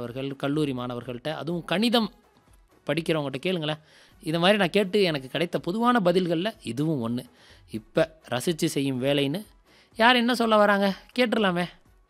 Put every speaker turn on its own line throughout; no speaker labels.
மாணவர்கள் கல்லூரி மாணவர்கள்ட்ட அதுவும் கணிதம் படிக்கிறவங்ககிட்ட கேளுங்களேன் இது மாதிரி நான் கேட்டு எனக்கு கிடைத்த பொதுவான பதில்களில் இதுவும் ஒன்று இப்போ ரசித்து செய்யும் வேலைன்னு யார் என்ன சொல்ல வராங்க கேட்டுடலாமே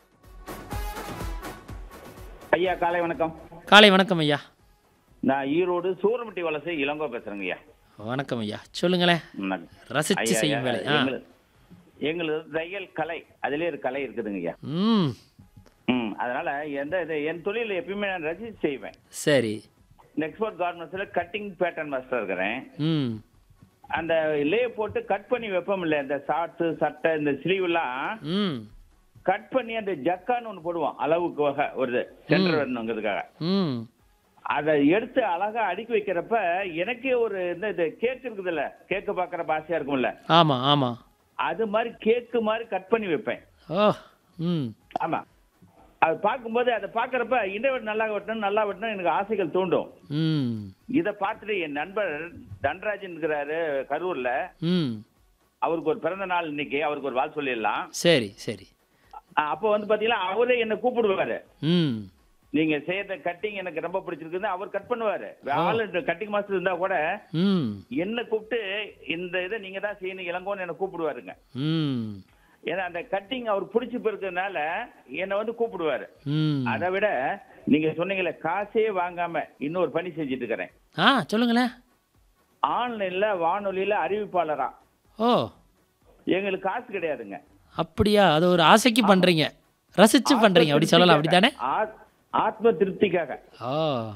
ஐயா காலை வணக்கம்
காலை வணக்கம் ஐயா
நான் ஈரோடு சூரமட்டி வலசை இளங்கோ பேசுறேங்க ஐயா
வணக்கம் ஐயா சொல்லுங்களேன்
ம்.
ரசித்து
ஐயா,
செய்யும்
ஐயா,
வேலை ஆ
எங்களு- எங்களது தையல் கலை அதிலே ஒரு கலை இருக்குதுங்க ஐயா
ம்
ம் அதனால எந்த இது என் தொழில எப்பயுமே நான் ரசிச்சு செய்வேன்
சரி
எக்ஸ்போர்ட் கார்மெண்ட்ஸ்ல கட்டிங் பேட்டர்ன் மாஸ்டர் இருக்கிறேன்
ம்
அந்த லே போட்டு கட் பண்ணி வைப்போம் இல்ல இந்த ஷார்ட்ஸ் சட்டை இந்த ஸ்லீவ் எல்லாம்
ம்
கட் பண்ணி அந்த ஜக்கான்னு ஒன்று போடுவோம் அளவுக்கு வகை ஒரு சென்டர் வரணுங்கிறதுக்காக
ம்
அதை எடுத்து அழகா அடுக்கி வைக்கிறப்ப எனக்கே ஒரு இந்த இது கேக் இருக்குதுல்ல கேக்கு பார்க்குற ஆசையா இருக்கும்ல
ஆமாம் ஆமாம்
அது மாதிரி கேக்கு மாதிரி கட் பண்ணி வைப்பேன்
ஓ ம்
ஆமா அது பார்க்கும்போது அதை பார்க்கறப்ப இடைவெட்டு நல்லா வெட்டணும் நல்லா வெட்டணும் எனக்கு ஆசைகள் தூண்டும்
ம்
இதை பார்த்துட்டு என் நண்பர் தன்ராஜன் இருக்கிறாரு கரூர்ல
ம்
அவருக்கு ஒரு பிறந்த நாள் இன்னைக்கு அவருக்கு ஒரு வாழ் சொல்லிடலாம்
சரி சரி
அஹ் அப்போ வந்து பாத்தீங்கன்னா அவரே என்னை கூப்பிடுவாரு
ம்
நீங்க செய்யற கட்டிங் எனக்கு ரொம்ப பிடிச்சிருக்குன்னு அவர் கட் பண்ணுவாரு ஆளு கட்டிங் மாஸ்டர் இருந்தா கூட
ம்
என்ன கூப்பிட்டு இந்த இதை நீங்க தான் செய்யணும் இளங்கோன்னு என்ன கூப்பிடுவாருங்க
ம்
ஏன்னா அந்த கட்டிங் அவர் பிடிச்சி போயிருக்கிறதுனால என்னை வந்து கூப்பிடுவாரு
ம்
அதை விட நீங்க சொன்னீங்களே காசே வாங்காம இன்னொரு பணி செஞ்சுட்டு இருக்கிறேன்
ஆ சொல்லுங்களேன்
ஆன்லைன்ல வானொலியில அறிவிப்பாளரா
ஓ
எங்களுக்கு காசு கிடையாதுங்க
அப்படியா அது ஒரு ஆசைக்கு பண்ணுறீங்க ரசித்து பண்ணுறீங்க அப்படி சொல்லலாம் அப்படி தானே
ஆத்- ஆத்ம திருப்திக்காக
ஓ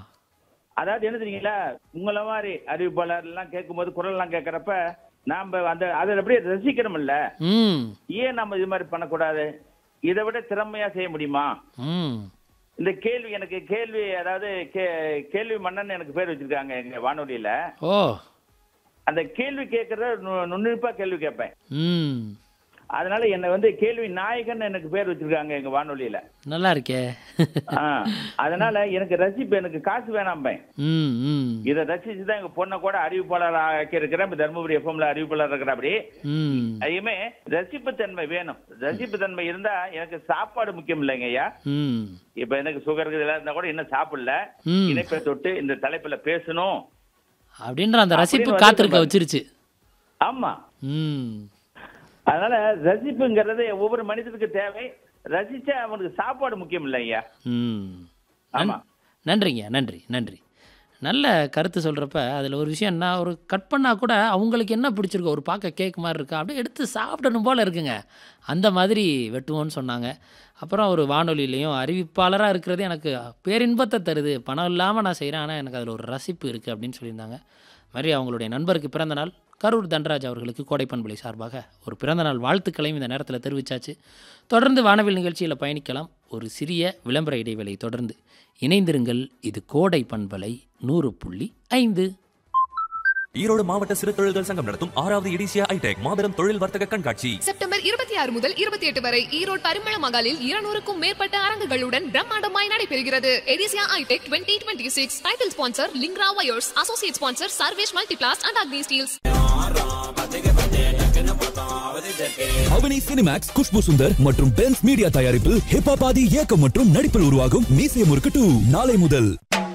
அதாவது என்ன தெரியுங்களா உங்களை மாதிரி அறிவிப்பாளர் எல்லாம் கேட்கும்போது குரல் எல்லாம் கேட்கறப்ப நாம அந்த அதை அப்படியே ரசிக்கிறோம்ல
ம்
ஏன் நம்ம இது மாதிரி பண்ணக்கூடாது இதை விட திறமையா செய்ய முடியுமா
ம்
இந்த கேள்வி எனக்கு கேள்வி அதாவது கே- கேள்வி மன்னன் எனக்கு பேர் வச்சிருக்காங்க எங்க வானொலியில
ஓ
அந்த கேள்வி கேட்கறத நு- நுண்ணிப்பா கேள்வி கேட்பேன்
ம்
அதனால என்னை வந்து கேள்வி நாயகன் எனக்கு பேர் வச்சிருக்காங்க எங்க வானொலியில
நல்லா இருக்கே
ஆ, அதனால எனக்கு ரசிப்பு எனக்கு காசு வேணாம்பேன்
ம் ம்
இதை ரசிச்சு தான் எங்க பொண்ணை கூட அறிவிப்பாளர் ஆக்கி இருக்கிறேன் இப்ப தருமபுரி எஃப்எம்ல அறிவிப்பாளர் இருக்கிற அப்படி
ம்
ஐயுமே ரசிப்பு தன்மை வேணும் ரசிப்பு தன்மை இருந்தா எனக்கு சாப்பாடு முக்கியம் இல்லைங்க ஐயா
ம்
இப்ப எனக்கு சுகர் இதெல்லாம் இருந்தா கூட இன்னும் சாப்பிடல
ம்
இணைப்பை தொட்டு இந்த தலைப்புல பேசணும்
அப்படின்ற அந்த ரசிப்பு
அப்படின்னு
காத்திருக்க
வந்து
வச்சிருச்சு
ஆமா
ம்
அதனால ரசிப்புங்கிறது ஒவ்வொரு மனிதனுக்கு தேவை ரசிச்சா அவனுக்கு சாப்பாடு முக்கியம் இல்லை ஐயா
ம்
ஆமா
நன்றிங்க நன்றி நன்றி நல்ல கருத்து சொல்கிறப்ப அதில் ஒரு விஷயம் என்ன ஒரு கட் பண்ணால் கூட அவங்களுக்கு என்ன பிடிச்சிருக்கோ ஒரு பார்க்க கேக் மாதிரி இருக்கா அப்படியே எடுத்து சாப்பிடணும் போல் இருக்குங்க அந்த மாதிரி வெட்டுவோன்னு சொன்னாங்க அப்புறம் ஒரு வானொலியிலையும் அறிவிப்பாளராக இருக்கிறது எனக்கு பேரின்பத்தை தருது பணம் இல்லாமல் நான் செய்கிறேன் ஆனால் எனக்கு அதில் ஒரு ரசிப்பு இருக்குது அப்படின்னு சொல்லியிருந்தாங்க மாதிரி அவங்களுடைய நண்பருக்கு பிறந்த நாள் கரூர் தண்டராஜ் அவர்களுக்கு கோடைப்பண்பலை சார்பாக ஒரு பிறந்தநாள் வாழ்த்துக்களையும் இந்த நேரத்தில் தெரிவித்தாச்சு தொடர்ந்து வானவில் நிகழ்ச்சியில் பயணிக்கலாம் ஒரு சிறிய விளம்பர இடைவேளை தொடர்ந்து இணைந்திருங்கள் இது கோடை பண்பலை நூறு புள்ளி ஐந்து
ஈரோடு மாவட்ட சிறு தொழில்கள் சங்கம் நடத்தும் ஆறாவது இடிசியா ஐடெக் மாபெரும் தொழில் வர்த்தக கண்காட்சி
செப்டம்பர் இருபத்தி ஆறு முதல் இருபத்தி எட்டு வரை ஈரோடு பரிமள மகாலில் இருநூறுக்கும் மேற்பட்ட அரங்குகளுடன் பிரம்மாண்டமாய் நடைபெறுகிறது எடிசியா ஐடெக் twenty twenty six title sponsor Lingra wires associate sponsor Sarvesh multiplast and Agni steels
Avani cinemax Khushbu Sundar மற்றும் பென்ஸ் மீடியா தயாரிப்பில் ஹிப்பாபாதி இயக்கம் மற்றும் நடிப்பில் உருவாகும் மீசை முறுக்கு டூ நாளை முதல்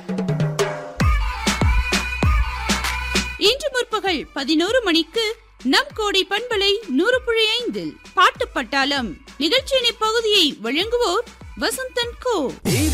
இன்று முற்பகல் பதினோரு மணிக்கு நம் கோடை பண்பலை நூறு புள்ளி ஐந்தில் பாட்டு பட்டாளம் நிகழ்ச்சியின் இப்பகுதியை வழங்குவோர் வசந்தன் கோ